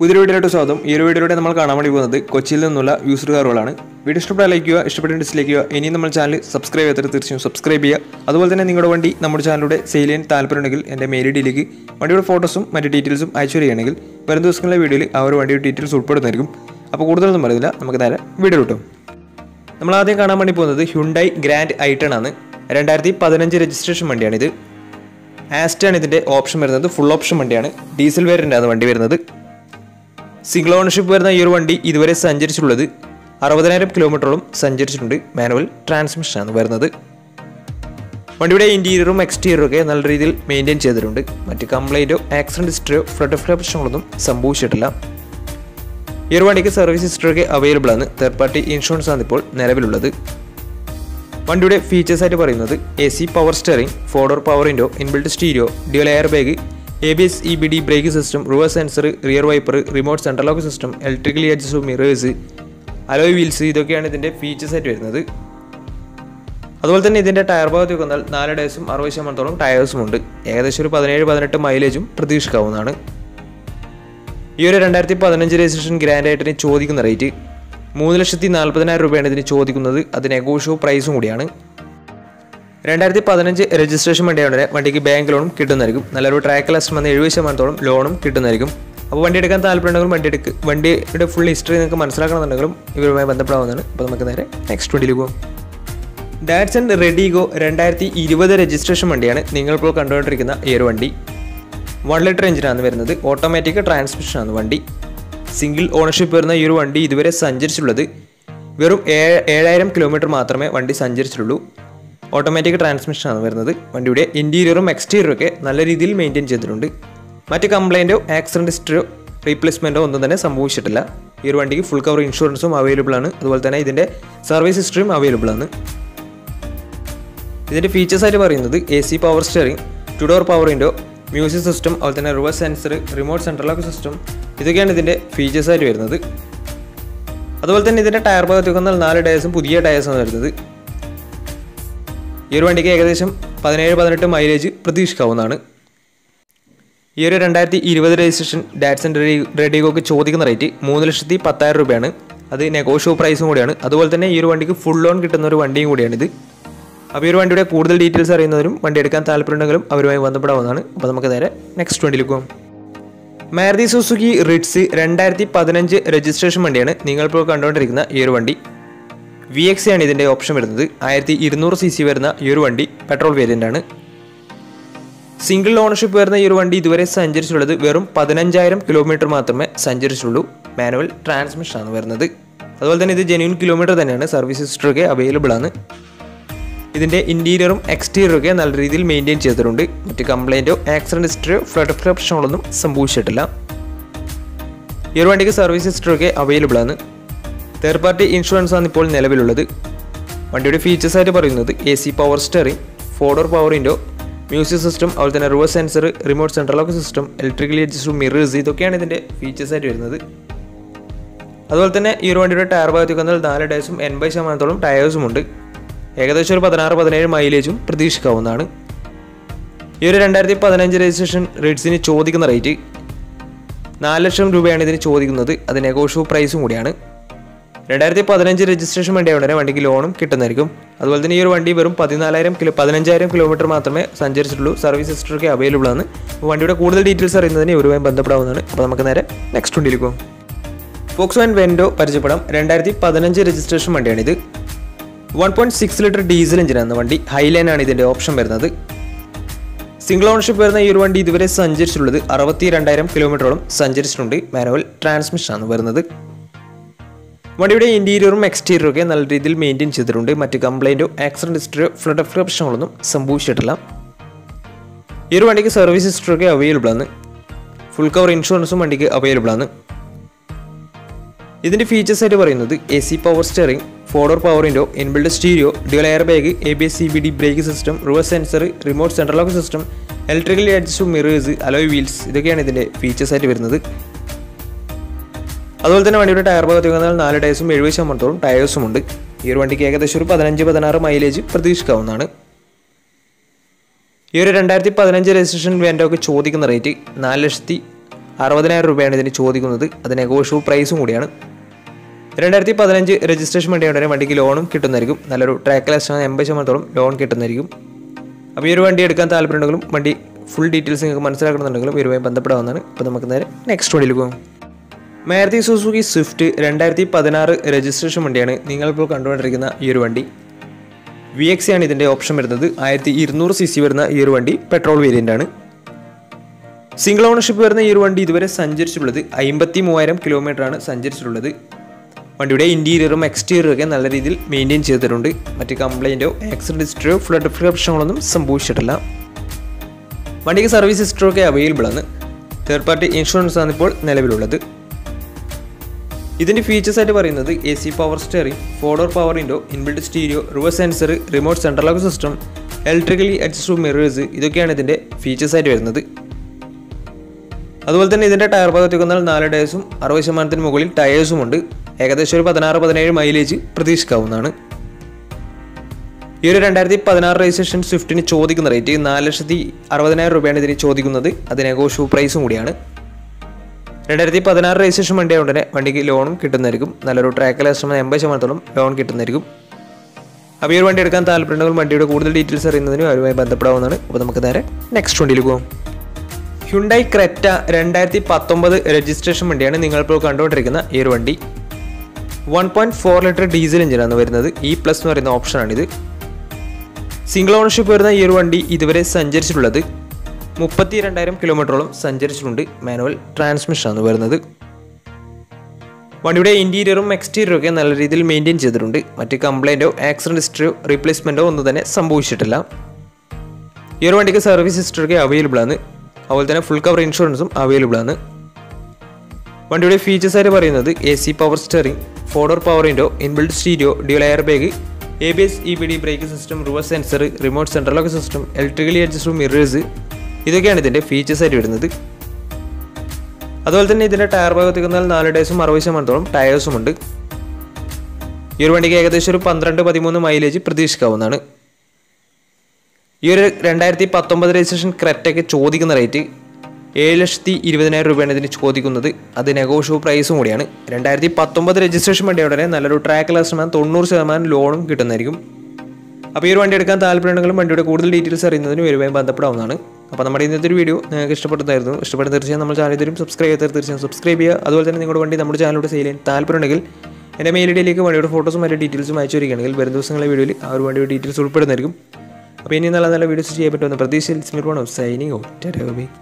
പുതിയ വീഡിയോയിലോട്ട് സ്വാഗതം ഈ ഒരു വീഡിയോയിലൂടെ നമ്മൾ കാണാൻ വേണ്ടി പോകുന്നത് കൊച്ചിയിൽ നിന്നുള്ള യൂസ്ഡ് കാറുകളാണ് വീഡിയോ ഇഷ്ടപ്പെട്ടാൽ ലൈക്ക് ചെയ്യുക ഇഷ്ടപ്പെട്ട ഡിസ്ലൈക്ക് ചെയ്യുക ഇനിയും നമ്മൾ ചാനൽ സബ്സ്ക്രൈബ് ചെയ്യാത്തവർ തീർച്ചയായും സബ്സ്ക്രൈബ് ചെയ്യുക അതുപോലെ തന്നെ നിങ്ങളുടെ വണ്ടി നമ്മുടെ ചാനലിലൂടെ സെയിൽ ചെയ്യാൻ താല്പര്യമുണ്ടെങ്കിൽ എൻ്റെ മെയിൽ ഡിയിലേക്ക് വണ്ടിയുടെ ഫോട്ടോസും മറ്റ് ഡീറ്റെയിൽസും അയച്ചു തരികയാണെങ്കിൽ വരും ദിവസങ്ങളിലെ വീഡിയോയിൽ ആ ഒരു വണ്ടിയുടെ ഡീറ്റെയിൽസ് ഉൾപ്പെടുന്നതായിരിക്കും അപ്പോൾ കൂടുതലൊന്നും പറയുന്നില്ല നമുക്ക് നേരെ വീഡിയോ കിട്ടും നമ്മൾ ആദ്യം കാണാൻ വേണ്ടി പോകുന്നത് ഹ്യുണ്ടായി ഗ്രാൻഡ് ഐട്ടൺ ആണ് രണ്ടായിരത്തി പതിനഞ്ച് രജിസ്ട്രേഷൻ വണ്ടിയാണിത് ആസ്റ്റാണ് ഇതിൻ്റെ ഓപ്ഷൻ വരുന്നത് ഫുൾ ഓപ്ഷൻ വണ്ടിയാണ് ഡീസൽ വേരിയൻ്റാണ് വണ്ടി വരുന്നത് സിംഗിൾ ഓണർഷിപ്പ് വരുന്ന ഈ ഒരു വണ്ടി ഇതുവരെ സഞ്ചരിച്ചിട്ടുള്ളത് അറുപതിനായിരം കിലോമീറ്ററോളം സഞ്ചരിച്ചിട്ടുണ്ട് മാനുവൽ ട്രാൻസ്മിഷനാണ് വരുന്നത് വണ്ടിയുടെ ഇൻറ്റീരിയറും എക്സ്റ്റീരിയറും ഒക്കെ നല്ല രീതിയിൽ മെയിൻറ്റെയിൻ ചെയ്തിട്ടുണ്ട് മറ്റ് കംപ്ലൈൻറ്റോ ആക്സിഡൻറ്റ് ഹിസ്റ്ററിയോ ഫ്ലഡ് ഓഫ് പ്രശ്നങ്ങളൊന്നും സംഭവിച്ചിട്ടില്ല ഈ ഒരു വണ്ടിക്ക് സർവീസ് ഹിസ്റ്ററിയൊക്കെ അവൈലബിൾ ആണ് തേർഡ് പാർട്ടി ഇൻഷുറൻസ് ആണ് ഇപ്പോൾ നിലവിലുള്ളത് വണ്ടിയുടെ ഫീച്ചേഴ്സ് ആയിട്ട് പറയുന്നത് A C power steering four door power window inbuilt stereo dual air bag A B S E B D brake system reverse sensor rear wiper remote central lock system electrically adjust mirrors alloy wheels ഇതൊക്കെയാണ് ഇതിൻ്റെ features ആയിട്ട് വരുന്നത് അതുപോലെ തന്നെ ഇതിൻ്റെ tyre ഭാഗത്ത് വന്നാൽ നാല് ഡേയ്സും അറുപത് ശതമാനത്തോളം ടയേഴ്സും ഉണ്ട് ഏകദേശം ഒരു പതിനേഴ് പതിനെട്ട് മൈലേജും പ്രതീക്ഷിക്കാവുന്നതാണ് ഈ ഒരു രണ്ടായിരത്തി പതിനഞ്ച് രജിസ്ട്രേഷൻ ഗ്രാൻഡ് ആയിട്ടിന് ചോദിക്കുന്ന റേറ്റ് മൂന്ന് ലക്ഷത്തി നാൽപ്പതിനായിരം രൂപയാണ് ഇതിന് ചോദിക്കുന്നത് അത് നെഗോഷ്യോ പ്രൈസും കൂടിയാണ് രണ്ടായിരത്തി പതിനഞ്ച് രജിസ്ട്രേഷൻ വണ്ടിയാണ് വണ്ടിക്ക് ബാങ്ക് ലോണും കിട്ടുന്നതായിരിക്കും നല്ലൊരു ട്രാക്ക് ലാസ്റ്റ് വന്ന് എഴുപത് ശതമാനത്തോളം ലോണും കിട്ടുന്നതായിരിക്കും അപ്പോൾ വണ്ടി എടുക്കാൻ താല്പര്യമുണ്ടെങ്കിലും വണ്ടി എടുക്ക് വണ്ടിയുടെ ഫുൾ ഹിസ്റ്ററി നിങ്ങൾക്ക് മനസ്സിലാക്കണമെന്നുണ്ടെങ്കിലും ഇവരുമായി ബന്ധപ്പെടാവുന്നതാണ് അപ്പോൾ നമുക്ക് നേരെ നെക്സ്റ്റ് വണ്ടിയിൽ പോകും ഡാറ്റ്സൺ റെഡിഗോ രണ്ടായിരത്തി ഇരുപത് രജിസ്ട്രേഷൻ വണ്ടിയാണ് നിങ്ങളിപ്പോൾ കണ്ടുകൊണ്ടിരിക്കുന്ന ഈ ഒരു വണ്ടി വൺ ലിറ്റർ എഞ്ചിനാണ് വരുന്നത് ഓട്ടോമാറ്റിക് ട്രാൻസ്മിഷനാണ് വണ്ടി സിംഗിൾ ഓണർഷിപ്പ് വരുന്ന ഈ ഒരു വണ്ടി ഇതുവരെ സഞ്ചരിച്ചിട്ടുള്ളത് വെറും ഏഴ് ഏഴായിരം കിലോമീറ്റർ മാത്രമേ വണ്ടി സഞ്ചരിച്ചിട്ടുള്ളൂ ഓട്ടോമാറ്റിക് ട്രാൻസ്മിഷനാണ് വരുന്നത് വണ്ടിയുടെ ഇൻറ്റീരിയറും എക്സ്റ്റീരിയറും ഒക്കെ നല്ല രീതിയിൽ മെയിൻറ്റെയിൻ ചെയ്തിട്ടുണ്ട് മറ്റ് കംപ്ലൈൻറ്റോ ആക്സിഡൻറ്റ് ഹിസ്റ്ററിയോ റീപ്ലേസ്മെൻറ്റോ ഒന്നും തന്നെ സംഭവിച്ചിട്ടില്ല ഈ ഒരു വണ്ടിക്ക് ഫുൾ കവർ ഇൻഷുറൻസും അവൈലബിൾ ആണ് അതുപോലെ തന്നെ ഇതിൻ്റെ സർവീസ് ഹിസ്റ്ററിയും അവൈലബിൾ ആണ് ഇതിൻ്റെ ഫീച്ചേഴ്സ് ആയിട്ട് പറയുന്നത് A C power steering two door power window music system അതുപോലെ തന്നെ reverse sensor remote central lock system ഇതൊക്കെയാണ് ഇതിൻ്റെ ഫീച്ചേഴ്സ് ആയിട്ട് വരുന്നത് അതുപോലെ തന്നെ ഇതിൻ്റെ ടയർ ഭാഗത്ത് വന്നാൽ നാല് ടയേഴ്സും പുതിയ ടയേഴ്സാണ് വരുന്നത് ഈ ഒരു വണ്ടിക്ക് ഏകദേശം പതിനേഴ് പതിനെട്ട് മൈലേജ് പ്രതീക്ഷിക്കാവുന്നതാണ് ഈ ഒരു രണ്ടായിരത്തി ഇരുപത് രജിസ്ട്രേഷൻ ഡാറ്റ്സൺ റെഡി റെഡിഗോക്ക് ചോദിക്കുന്ന റേറ്റ് മൂന്ന് ലക്ഷത്തി പത്തായിരം രൂപയാണ് അത് നെഗോഷ്യോ പ്രൈസും കൂടിയാണ് അതുപോലെ തന്നെ ഈ ഒരു വണ്ടിക്ക് ഫുൾ ലോൺ കിട്ടുന്ന ഒരു വണ്ടിയും കൂടിയാണിത് അപ്പോൾ ഈ ഒരു വണ്ടിയുടെ കൂടുതൽ ഡീറ്റെയിൽസ് അറിയുന്നവരും വണ്ടി എടുക്കാൻ താല്പര്യമുണ്ടെങ്കിലും അവരുമായി ബന്ധപ്പെടാവുന്നതാണ് അപ്പോൾ നമുക്ക് നേരെ നെക്സ്റ്റ് വണ്ടിയിൽ പോകും മാരുതി സുസുക്കി റിഡ്സ് രണ്ടായിരത്തി പതിനഞ്ച് രജിസ്ട്രേഷൻ വണ്ടിയാണ് നിങ്ങളിപ്പോൾ കണ്ടുകൊണ്ടിരിക്കുന്ന ഈ ഒരു വണ്ടി വി എക്സ് ആണ് ഇതിൻ്റെ ഓപ്ഷൻ വരുന്നത് ആയിരത്തി ഇരുന്നൂറ് സി സി വരുന്ന ഈ ഒരു വണ്ടി പെട്രോൾ വേരിയൻ്റ് ആണ് സിംഗിൾ ഓണർഷിപ്പ് വരുന്ന ഈ ഒരു വണ്ടി ഇതുവരെ സഞ്ചരിച്ചിട്ടുള്ളത് വെറും പതിനഞ്ചായിരം കിലോമീറ്റർ മാത്രമേ സഞ്ചരിച്ചിട്ടുള്ളൂ മാനുവൽ ട്രാൻസ്മിഷൻ ആണ് വരുന്നത് അതുപോലെ തന്നെ ഇത് ജെന്യൂൻ കിലോമീറ്റർ തന്നെയാണ് സർവീസ് ഹിസ്റ്ററൊക്കെ അവൈലബിൾ ആണ് ഇതിൻ്റെ ഇൻറ്റീരിയറും എക്സ്റ്റീരിയറും ഒക്കെ നല്ല രീതിയിൽ മെയിൻറ്റെയിൻ ചെയ്തിട്ടുണ്ട് മറ്റ് കംപ്ലൈൻറ്റോ ആക്സിഡൻറ്റ് ഹിസ്റ്ററിയോ ഫ്ലഡ് പ്രശ്നങ്ങളൊന്നും സംഭവിച്ചിട്ടില്ല ഈ ഒരു വണ്ടിക്ക് സർവീസ് ഹിസ്റ്ററൊക്കെ അവൈലബിൾ ആണ് തേർഡ് പാർട്ടി ഇൻഷുറൻസ് ആണ് ഇപ്പോൾ നിലവിലുള്ളത് വണ്ടിയുടെ ഫീച്ചേഴ്സ് ആയിട്ട് പറയുന്നത് A C power steering four door power window music system അതുപോലെ തന്നെ reverse sensor remote central lock system electrically adjust mirrors ഇതൊക്കെയാണ് ഇതിൻ്റെ ഫീച്ചേഴ്സ് ആയിട്ട് വരുന്നത് അതുപോലെ തന്നെ ഈ ഒരു വണ്ടിയുടെ ടയർ ഭാഗത്തേക്ക് വന്നാൽ നാല് ടയേഴ്സും എൺപത് ശതമാനത്തോളം ടയേഴ്സും ഉണ്ട് ഏകദേശം ഒരു പതിനാറ് പതിനേഴ് മൈലേജും പ്രതീക്ഷിക്കാവുന്നതാണ് ഈ ഒരു രണ്ടായിരത്തി പതിനഞ്ച് രജിസ്ട്രേഷൻ റേറ്റ്സിന് ചോദിക്കുന്ന റേറ്റ് നാല് ലക്ഷം രൂപയാണ് ഇതിന് ചോദിക്കുന്നത് അത് നെഗോഷ്യോ പ്രൈസും കൂടിയാണ് രണ്ടായിരത്തി പതിനഞ്ച് രജിസ്ട്രേഷൻ വണ്ടി ഉടനെ വണ്ടിക്ക് ലോണും കിട്ടുന്നതായിരിക്കും അതുപോലെ തന്നെ ഈ ഒരു വണ്ടി വെറും പതിനാലായിരം കിലോ പതിനഞ്ചായിരം കിലോമീറ്റർ മാത്രമേ സഞ്ചരിച്ചിട്ടുള്ളൂ സർവീസ് ഹിസ്റ്ററൊക്കെ അവൈലബിൾ ആണ് അപ്പോൾ വണ്ടിയുടെ കൂടുതൽ ഡീറ്റെയിൽസ് അറിയുന്നതിന് ഇവരുമായി ബന്ധപ്പെടാവുന്നതാണ് അപ്പോൾ നമുക്ക് നേരെ നെക്സ്റ്റ് വണ്ടിയിലേക്ക് പോകും ഫോക്സ് ആൻഡ് വെൻഡോ പരിചയപ്പെടാം രണ്ടായിരത്തി പതിനഞ്ച് രജിസ്ട്രേഷൻ വണ്ടിയാണിത് one point six litre diesel എഞ്ചിനാണ് വണ്ടി ഹൈലൈൻ ആണ് ഇതിൻ്റെ ഓപ്ഷൻ വരുന്നത് സിംഗിൾ ഓണർഷിപ്പ് വരുന്ന ഈ ഒരു വണ്ടി ഇതുവരെ സഞ്ചരിച്ചിട്ടുള്ളത് അറുപത്തി രണ്ടായിരം കിലോമീറ്ററോളം സഞ്ചരിച്ചിട്ടുണ്ട് മാനുവൽ ട്രാൻസ്മിഷനാണ് വരുന്നത് വണ്ടിയുടെ ഇൻറ്റീരിയറും എക്സ്റ്റീരിയറും ഒക്കെ നല്ല രീതിയിൽ മെയിൻറ്റെയിൻ ചെയ്തിട്ടുണ്ട് മറ്റ് കംപ്ലൈൻറ്റോ ആക്സിഡൻറ്റ് ഹിസ്റ്ററിയോ ഫ്ലഡ് ഓഫ് പ്രശ്നങ്ങളൊന്നും സംഭവിച്ചിട്ടില്ല ഈ ഒരു വണ്ടിക്ക് സർവീസ് ഹിസ്റ്ററൊക്കെ അവൈലബിൾ ആണ് ഫുൾ കവർ ഇൻഷുറൻസും വണ്ടിക്ക് അവൈലബിൾ ആണ് ഇതിൻ്റെ ഫീച്ചേഴ്സ് ആയിട്ട് പറയുന്നത് A C power steering four door power window inbuilt stereo dual air bag A B S C B D brake system reverse sensor remote central lock system electrically adjust mirrors alloy wheels ഇതൊക്കെയാണ് ഇതിൻ്റെ features ആയിട്ട് വരുന്നത് അതുപോലെ തന്നെ വണ്ടിയുടെ tyre ഭാഗത്ത് വന്നാൽ നാല് ടയേഴ്സും എഴുപത് ശതമാനത്തോളം ടയേഴ്സും ഉണ്ട് ഈ ഒരു വണ്ടിക്ക് ഏകദേശം ഒരു പതിനഞ്ച് പതിനാറ് മൈലേജ് പ്രതീക്ഷിക്കാവുന്നതാണ് ഈ ഒരു രണ്ടായിരത്തി പതിനഞ്ച് രജിസ്ട്രേഷൻ വേണ്ടൊക്കെ ചോദിക്കുന്ന റേറ്റ് നാല് ലക്ഷത്തി അറുപതിനായിരം രൂപയാണ് ഇതിന് ചോദിക്കുന്നത് അത് നെഗോഷ്യബിൾ പ്രൈസും കൂടിയാണ് രണ്ടായിരത്തി പതിനഞ്ച് രജിസ്ട്രേഷൻ വണ്ടിയുടെ വണ്ടിക്ക് ലോണും കിട്ടുന്നതായിരിക്കും നല്ലൊരു ട്രാക്ക് ലാസ്റ്റ് എൺപത് ശതമാനത്തോളം ലോൺ കിട്ടുന്നതായിരിക്കും അപ്പോൾ ഈ ഒരു വണ്ടി എടുക്കാൻ താല്പര്യമുണ്ടെങ്കിലും വണ്ടി ഫുൾ ഡീറ്റെയിൽസ് നിങ്ങൾക്ക് മനസ്സിലാക്കണമെന്നുണ്ടെങ്കിലും ഇവരുമായി ബന്ധപ്പെടാവുന്നതാണ് അപ്പോൾ നമുക്ക് നേരെ നെക്സ്റ്റ് വണ്ടിയിൽ പോകും മാരുതി സുസുക്കി സ്വിഫ്റ്റ് രണ്ടായിരത്തി പതിനാറ് രജിസ്ട്രേഷൻ വണ്ടിയാണ് നിങ്ങളിപ്പോൾ കണ്ടുകൊണ്ടിരിക്കുന്ന ഈ ഒരു വണ്ടി വി എക്സ് ആണ് ഇതിൻ്റെ ഓപ്ഷൻ വരുന്നത് ആയിരത്തി ഇരുന്നൂറ് സി സി വരുന്ന ഈ ഒരു വണ്ടി പെട്രോൾ വേരിയൻ്റ് ആണ് സിംഗിൾ ഓണർഷിപ്പ് വരുന്ന ഈ ഒരു വണ്ടി ഇതുവരെ സഞ്ചരിച്ചിട്ടുള്ളത് അമ്പത്തി മൂവായിരം കിലോമീറ്റർ ആണ് സഞ്ചരിച്ചിട്ടുള്ളത് വണ്ടിയുടെ ഇൻറ്റീരിയറും എക്സ്റ്റീരിയറും ഒക്കെ നല്ല രീതിയിൽ മെയിൻറ്റെയിൻ ചെയ്തിട്ടുണ്ട് മറ്റ് കംപ്ലൈൻറ്റോ ആക്സിഡൻറ്റ് ഹിസ്റ്ററിയോ ഫ്ലഡ് പ്രശ്നങ്ങളൊന്നും സംഭവിച്ചിട്ടില്ല വണ്ടിക്ക് സർവീസ് ഹിസ്റ്ററി ഒക്കെ അവൈലബിൾ ആണ് തേർഡ് പാർട്ടി ഇൻഷുറൻസ് ആണ് ഇപ്പോൾ നിലവിലുള്ളത് ഇതിൻ്റെ ഫീച്ചേഴ്സ് ആയിട്ട് പറയുന്നത് A C power steering four door power window inbuilt stereo reverse sensor remote central lock system electrically adjustable mirrors ഇതൊക്കെയാണ് ഇതിൻ്റെ ഫീച്ചേഴ്സ് ആയിട്ട് വരുന്നത് അതുപോലെ തന്നെ ഇതിൻ്റെ ടയർ ഭാഗത്തേക്ക് വന്നാൽ നാല് ടയേഴ്സും അറുപത് ശതമാനത്തിന് മുകളിൽ ടയേഴ്സും ഉണ്ട് ഏകദേശം ഒരു പതിനാറ് പതിനേഴ് മൈലേജ് പ്രതീക്ഷിക്കാവുന്നതാണ് ഈ ഒരു രണ്ടായിരത്തി പതിനാറ് രജിസ്ട്രേഷൻ സ്വിഫ്റ്റിന് ചോദിക്കുന്ന റേറ്റ് നാല് ലക്ഷത്തി അറുപതിനായിരം രൂപയാണ് ഇതിന് ചോദിക്കുന്നത് അത് നെഗോഷ്യബിൾ പ്രൈസും കൂടിയാണ് രണ്ടായിരത്തി പതിനാറ് രജിസ്ട്രേഷൻ വണ്ടി ആയതുകൊണ്ട് തന്നെ വണ്ടിക്ക് ലോണും കിട്ടുന്നതായിരിക്കും നല്ലൊരു ട്രാക്ക് ലാസ്റ്റ് എൺപത് ശതമാനത്തോളം ലോൺ കിട്ടുന്നതായിരിക്കും അപ്പോൾ ഈ ഒരു വണ്ടി എടുക്കാൻ താല്പര്യമുണ്ടെങ്കിൽ വണ്ടിയുടെ കൂടുതൽ ഡീറ്റെയിൽസ് അറിയുന്നതിനും അവരുമായി ബന്ധപ്പെടാവുന്നതാണ് അപ്പോൾ നമുക്ക് നേരെ നെക്സ്റ്റ് വണ്ടിയിൽ പോകാം ഹ്യുണ്ടായി ക്രെറ്റ രണ്ടായിരത്തി പത്തൊമ്പത് രജിസ്ട്രേഷൻ വണ്ടിയാണ് നിങ്ങളിപ്പോൾ കണ്ടുകൊണ്ടിരിക്കുന്ന ഈ ഒരു വണ്ടി one point four litre diesel എഞ്ചിനാണ് വരുന്നത് ഇ പ്ലസ് എന്ന് പറയുന്ന ഓപ്ഷനാണിത് സിംഗിൾ ഓണർഷിപ്പ് വരുന്ന ഈ ഒരു വണ്ടി ഇതുവരെ സഞ്ചരിച്ചിട്ടുള്ളത് മുപ്പത്തി രണ്ടായിരം കിലോമീറ്ററോളം സഞ്ചരിച്ചിട്ടുണ്ട് മാനുവൽ ട്രാൻസ്മിഷനാണ് വരുന്നത് വണ്ടിയുടെ ഇൻറ്റീരിയറും എക്സ്റ്റീരിയറും ഒക്കെ നല്ല രീതിയിൽ മെയിൻറ്റെയിൻ ചെയ്തിട്ടുണ്ട് മറ്റ് കംപ്ലൈൻറ്റോ ആക്സിഡൻറ്റ് ഹിസ്റ്ററിയോ റീപ്ലേസ്മെൻറ്റോ ഒന്നും തന്നെ സംഭവിച്ചിട്ടില്ല ഈ ഒരു വണ്ടിക്ക് സർവീസ് ഹിസ്റ്ററി ഒക്കെ അവൈലബിൾ ആണ് അതുപോലെ തന്നെ ഫുൾ കവർ ഇൻഷുറൻസും അവൈലബിൾ ആണ് വണ്ടിയുടെ ഫീച്ചേഴ്സ് ആയിട്ട് പറയുന്നത് A C power steering four door power window inbuilt stereo dual air bag A B S E B D brake system reverse sensor remote central lock system electrically adjustable mirrors ഇതൊക്കെയാണ് ഇതിൻ്റെ features ആയിട്ട് വരുന്നത് അതുപോലെ തന്നെ ഇതിൻ്റെ tyre ഭാഗത്തേക്ക് വന്നാൽ നാല് ഡേയ്സും അറുപത് ശതമാനത്തോളം ടയേഴ്സും ഉണ്ട് ഈ ഒരു വണ്ടിക്ക് ഏകദേശം ഒരു പന്ത്രണ്ട് പതിമൂന്ന് മൈലേജ് പ്രതീക്ഷിക്കാവുന്നതാണ് ഈ ഒരു രണ്ടായിരത്തി പത്തൊമ്പത് രജിസ്ട്രേഷൻ ക്രെറ്റയ്ക്ക് ചോദിക്കുന്ന റേറ്റ് ഏഴ് ലക്ഷത്തി ഇരുപതിനായിരം രൂപയാണ് ഇതിന് ചോദിക്കുന്നത് അത് നെഗോഷ്യബിൾ പ്രൈസും കൂടിയാണ് രണ്ടായിരത്തി പത്തൊമ്പത് രജിസ്ട്രേഷൻ വണ്ടി ഉടനെ നല്ലൊരു ട്രാക്ക് ലാസ്റ്റ് തൊണ്ണൂറ് ശതമാനം ലോണും കിട്ടുന്നതായിരിക്കും അപ്പോൾ ഈ ഒരു വണ്ടി എടുക്കാൻ താല്പര്യമുണ്ടെങ്കിലും വണ്ടിയുടെ കൂടുതൽ ഡീറ്റെയിൽസ് അറിയുന്നതിന് വരുമായി ബന്ധപ്പെടാവുന്നതാണ് അപ്പോൾ നമ്മുടെ ഇന്നത്തെ ഒരു വീഡിയോ നിങ്ങൾക്ക് ഇഷ്ടപ്പെട്ടതായിരുന്നു ഇഷ്ടപ്പെടുന്ന തീർച്ചയായും നമ്മൾ ചാനൽ തരും സബ്സ്ക്രൈബ് ചെയ്താൽ തീർച്ചയായും സബ്സ്ക്രൈബ് ചെയ്യുക അതുപോലെ തന്നെ നിങ്ങളുടെ വണ്ടി നമ്മുടെ ചാനലിലൂടെ സെയിൽ ചെയ്യാൻ താല്പര്യമുണ്ടെങ്കിൽ എൻ്റെ മെയിൽ ഐഡിയിലേക്ക് വണ്ടിയുടെ ഫോട്ടോസും മറ്റു ഡീറ്റെയിൽസും അയച്ചു വരികയാണെങ്കിൽ വരും ദിവസങ്ങളിലെ വീഡിയോയിൽ ആ ഒരു വണ്ടിയുടെ ഡീറ്റെയിൽസ് ഉൾപ്പെടുന്നതായിരിക്കും അപ്പോൾ ഇനി നല്ല നല്ല വീഡിയോസ് ചെയ്യാൻ പറ്റുമെന്ന് പ്രതീക്ഷയിൽ സ്മിർ സൈനിങ് ഓ